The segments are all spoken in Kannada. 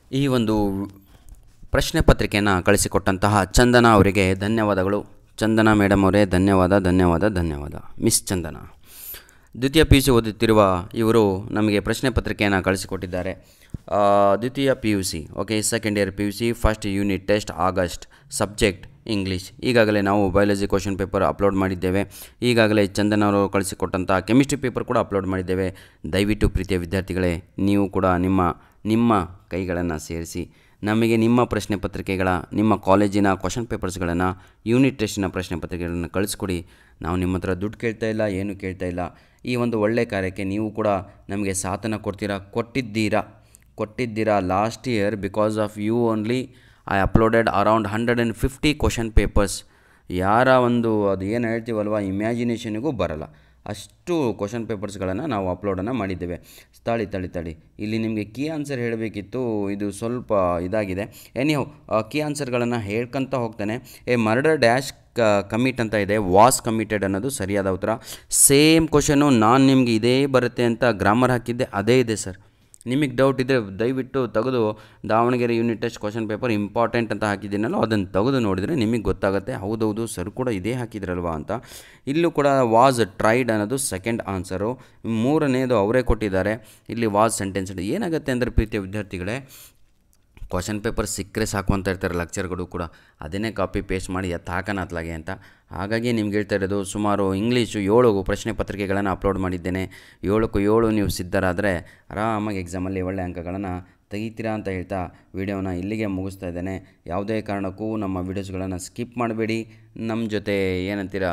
ಈ ಒಂದು ಪ್ರಶ್ನೆ ಪತ್ರಿಕೆಯನ್ನು ಕಳಿಸಿಕೊಟ್ಟಂತಹ ಚಂದನ ಅವರಿಗೆ ಧನ್ಯವಾದಗಳು ಚಂದನ ಮೇಡಮ್ ಅವರೇ ಧನ್ಯವಾದ ಧನ್ಯವಾದ ಧನ್ಯವಾದ ಮಿಸ್ ಚಂದನ ದ್ವಿತೀಯ ಪಿ ಯು ಸಿ ಓದುತ್ತಿರುವ ಇವರು ನಮಗೆ ಪ್ರಶ್ನೆ ಪತ್ರಿಕೆಯನ್ನು ಕಳಿಸಿಕೊಟ್ಟಿದ್ದಾರೆ ಆ, ದ್ವಿತೀಯ P U C okay second year P U C first unit test August subject English ಈಗಾಗಲೇ ನಾವು ಬಯಾಲಜಿ ಕ್ವಶನ್ ಪೇಪರ್ ಅಪ್ಲೋಡ್ ಮಾಡಿದ್ದೇವೆ ಈಗಾಗಲೇ ಚಂದನ್ ಅವರು ಕಳಿಸಿಕೊಟ್ಟಂಥ ಕೆಮಿಸ್ಟ್ರಿ ಪೇಪರ್ ಕೂಡ ಅಪ್ಲೋಡ್ ಮಾಡಿದ್ದೇವೆ ದಯವಿಟ್ಟು ಪ್ರೀತಿಯ ವಿದ್ಯಾರ್ಥಿಗಳೇ ನೀವು ಕೂಡ ನಿಮ್ಮ ನಿಮ್ಮ ಕೈಗಳನ್ನು ಸೇರಿಸಿ ನಮಗೆ ನಿಮ್ಮ ಪ್ರಶ್ನೆ ಪತ್ರಿಕೆಗಳ ನಿಮ್ಮ ಕಾಲೇಜಿನ ಕ್ವಶನ್ ಪೇಪರ್ಸ್ಗಳನ್ನು ಯೂನಿಟ್ ಟೆಸ್ಟಿನ ಪ್ರಶ್ನೆ ಪತ್ರಿಕೆಗಳನ್ನು ಕಳಿಸ್ಕೊಡಿ ನಾವು ನಿಮ್ಮ ಹತ್ರ ದುಡ್ಡು ಕೇಳ್ತಾ ಇಲ್ಲ ಏನು ಕೇಳ್ತಾ ಇಲ್ಲ ಈ ಒಂದು ಒಳ್ಳೆಯ ಕಾರ್ಯಕ್ಕೆ ನೀವು ಕೂಡ ನಮಗೆ ಸಾಥನ್ನು ಕೊಡ್ತೀರಾ ಕೊಟ್ಟಿದ್ದೀರಾ ಕೊಟ್ಟಿದ್ದೀರಾ last year because of you only I uploaded around hundred and fifty question papers ಯಾರ ಒಂದು ಅದು ಏನು ಹೇಳ್ತೀವಲ್ವ ಇಮ್ಯಾಜಿನೇಷನಿಗೂ ಬರಲ್ಲ ಅಷ್ಟು ಕ್ವಶನ್ ಪೇಪರ್ಸ್ಗಳನ್ನು ನಾವು ಅಪ್ಲೋಡನ್ನು ಮಾಡಿದ್ದೇವೆ ತಾಳಿ ತಳಿ ತಳಿ ಇಲ್ಲಿ ನಿಮಗೆ ಕೀ ಆನ್ಸರ್ ಹೇಳಬೇಕಿತ್ತು ಇದು ಸ್ವಲ್ಪ ಇದಾಗಿದೆ ಎನಿಹೌ ಕೀ ಆನ್ಸರ್ಗಳನ್ನು ಹೇಳ್ಕೊಂತ ಹೋಗ್ತಾನೆ ಎ ಮರ್ಡರ್ ಡ್ಯಾಶ್ ಕ ಕಮಿಟ್ ಅಂತ ಇದೆ ವಾಸ್ ಕಮಿಟೆಡ್ ಅನ್ನೋದು ಸರಿಯಾದ ಉತ್ತರ ಸೇಮ್ ಕ್ವಶನು ನಾನು ನಿಮಗೆ ಇದೇ ಬರುತ್ತೆ ಅಂತ ಗ್ರಾಮರ್ ಹಾಕಿದ್ದೆ ಅದೇ ಇದೆ ಸರ್ ನಿಮಗೆ ಡೌಟ್ ಇದ್ದರೆ ದಯವಿಟ್ಟು ತೆಗೆದು Davangere unit test question paper important ಅಂತ ಹಾಕಿದ್ದೀನಲ್ಲ ಅದನ್ನು ತೆಗೆದು ನೋಡಿದರೆ ನಿಮಗೆ ಗೊತ್ತಾಗುತ್ತೆ ಹೌದೌದು ಸರ್ ಕೂಡ ಇದೇ ಹಾಕಿದ್ರಲ್ವಾ ಅಂತ ಇಲ್ಲೂ ಕೂಡ ವಾಸ್ ಟ್ರೈಡ್ ಅನ್ನೋದು ಸೆಕೆಂಡ್ ಆನ್ಸರು ಮೂರನೇದು ಅವರೇ ಕೊಟ್ಟಿದ್ದಾರೆ ಇಲ್ಲಿ ವಾಸ್ ಸೆಂಟೆನ್ಸ್ ಏನಾಗುತ್ತೆ ಅಂದರೆ ಪ್ರೀತಿಯ ವಿದ್ಯಾರ್ಥಿಗಳೇ ಕ್ವಶನ್ ಪೇಪರ್ ಸಿಕ್ಕರೆ ಸಾಕು ಅಂತ ಇರ್ತಾರೆ ಲೆಕ್ಚರ್ಗಳು ಕೂಡ ಅದನ್ನೇ ಕಾಪಿ ಪೇಸ್ಟ್ ಮಾಡಿ ಎತ್ತು ಹಾಕೋಣ ಅತ್ಲಾಗೆ ಅಂತ ಹಾಗಾಗಿ ನಿಮ್ಗೆ ಹೇಳ್ತಾ ಇರೋದು ಸುಮಾರು ಇಂಗ್ಲೀಷು ಏಳು ಪ್ರಶ್ನೆ ಪತ್ರಿಕೆಗಳನ್ನು ಅಪ್ಲೋಡ್ ಮಾಡಿದ್ದೇನೆ ಏಳಕ್ಕೂ ಏಳು ನೀವು ಸಿದ್ಧರಾದರೆ ಆರಾಮಾಗಿ ಎಕ್ಸಾಮಲ್ಲಿ ಒಳ್ಳೆಯ ಅಂಕಗಳನ್ನು ತೆಗಿತೀರಾ ಅಂತ ಹೇಳ್ತಾ ವಿಡಿಯೋನ ಇಲ್ಲಿಗೆ ಮುಗಿಸ್ತಾ ಇದ್ದೇನೆ ಯಾವುದೇ ಕಾರಣಕ್ಕೂ ನಮ್ಮ ವೀಡಿಯೋಸ್ಗಳನ್ನು ಸ್ಕಿಪ್ ಮಾಡಬೇಡಿ ನಮ್ಮ ಜೊತೆ ಏನಂತೀರ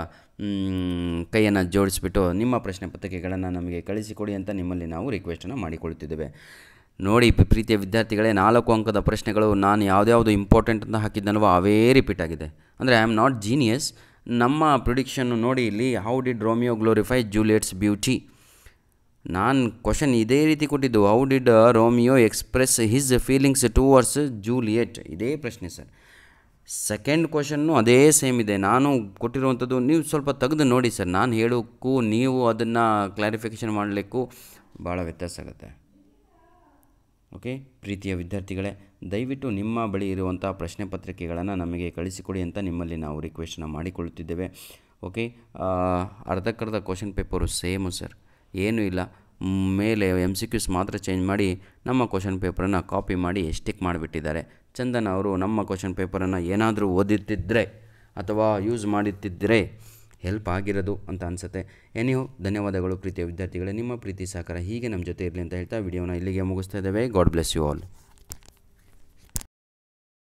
ಕೈಯನ್ನು ಜೋಡಿಸ್ಬಿಟ್ಟು ನಿಮ್ಮ ಪ್ರಶ್ನೆ ಪತ್ರಿಕೆಗಳನ್ನು ನಮಗೆ ಕಳಿಸಿಕೊಡಿ ಅಂತ ನಿಮ್ಮಲ್ಲಿ ನಾವು ರಿಕ್ವೆಸ್ಟನ್ನು ಮಾಡಿಕೊಳ್ತಿದ್ದೇವೆ ನೋಡಿ ಪ- ಪ್ರೀತಿಯ ವಿದ್ಯಾರ್ಥಿಗಳೇ ನಾಲ್ಕು ಅಂಕದ ಪ್ರಶ್ನೆಗಳು ನಾನು ಯಾವುದ್ಯಾವುದು ಇಂಪಾರ್ಟೆಂಟ್ ಅಂತ ಹಾಕಿದ್ದನವೋ ಅವೇ ರಿಪೀಟ್ ಆಗಿದೆ ಅಂದರೆ ಐ ಆಮ್ ನಾಟ್ ಜೀನಿಯಸ್ ನಮ್ಮ ಪ್ರಿಡಿಕ್ಷನ್ನು ನೋಡಿ ಇಲ್ಲಿ how did Romeo glorify Juliet's beauty ನಾನು ಕ್ವಶನ್ ಇದೇ ರೀತಿ ಕೊಟ್ಟಿದ್ದು how did Romeo express his feelings towards Juliet ಇದೇ ಪ್ರಶ್ನೆ ಸರ್ ಸೆಕೆಂಡ್ ಕ್ವಶನ್ನು ಅದೇ ಸೇಮ್ ಇದೆ ನಾನು ಕೊಟ್ಟಿರುವಂಥದ್ದು ನೀವು ಸ್ವಲ್ಪ ತೆಗೆದು ನೋಡಿ ಸರ್ ನಾನು ಹೇಳೋಕ್ಕೂ ನೀವು ಅದನ್ನು ಕ್ಲಾರಿಫಿಕೇಷನ್ ಮಾಡಲಿಕ್ಕೂ ಭಾಳ ವ್ಯತ್ಯಾಸ ಆಗುತ್ತೆ ಓಕೆ ಪ್ರೀತಿಯ ವಿದ್ಯಾರ್ಥಿಗಳೇ ದಯವಿಟ್ಟು ನಿಮ್ಮ ಬಳಿ ಇರುವಂಥ ಪ್ರಶ್ನೆ ಪತ್ರಿಕೆಗಳನ್ನು ನಮಗೆ ಕಳಿಸಿಕೊಡಿ ಅಂತ ನಿಮ್ಮಲ್ಲಿ ನಾವು ರಿಕ್ವೆಸ್ಟನ್ನು ಮಾಡಿಕೊಳ್ಳುತ್ತಿದ್ದೇವೆ ಓಕೆ ಆ, ಅರ್ಧಕ್ಕರ್ಧ ಕ್ವಶನ್ ಪೇಪರು ಸೇಮು ಸರ್ ಏನೂ ಇಲ್ಲ ಮ್, ಮೇಲೆ ಎಮ್ ಸಿ ಕ್ಯೂಸ್ ಮಾತ್ರ ಚೇಂಜ್ ಮಾಡಿ ನಮ್ಮ ಕ್ವಶನ್ ಪೇಪರನ್ನು ಕಾಪಿ ಮಾಡಿ ಸ್ಟಿಕ್ ಮಾಡಿಬಿಟ್ಟಿದ್ದಾರೆ ಚಂದನ್ ಅವರು ನಮ್ಮ ಕ್ವಶನ್ ಪೇಪರನ್ನು ಏನಾದರೂ ಓದುತ್ತಿದ್ದರೆ ಅಥವಾ ಯೂಸ್ ಮಾಡುತ್ತಿದ್ದರೆ ಹೆಲ್ಪ್ ಆಗಿರೋದು ಅಂತ ಅನಿಸುತ್ತೆ ಎನಿಹೋ ಧನ್ಯವಾದಗಳು ಪ್ರೀತಿಯ ವಿದ್ಯಾರ್ಥಿಗಳೇ ನಿಮ್ಮ ಪ್ರೀತಿ ಸಹಕಾರ ಹೀಗೆ ನಮ್ಮ ಜೊತೆ ಇರಲಿ ಅಂತ ಹೇಳ್ತಾ ವಿಡಿಯೋನ ಇಲ್ಲಿಗೆ ಮುಗಿಸ್ತಾ ಇದ್ದೇವೆ ಗಾಡ್ ಬ್ಲೆಸ್ ಯು ಆಲ್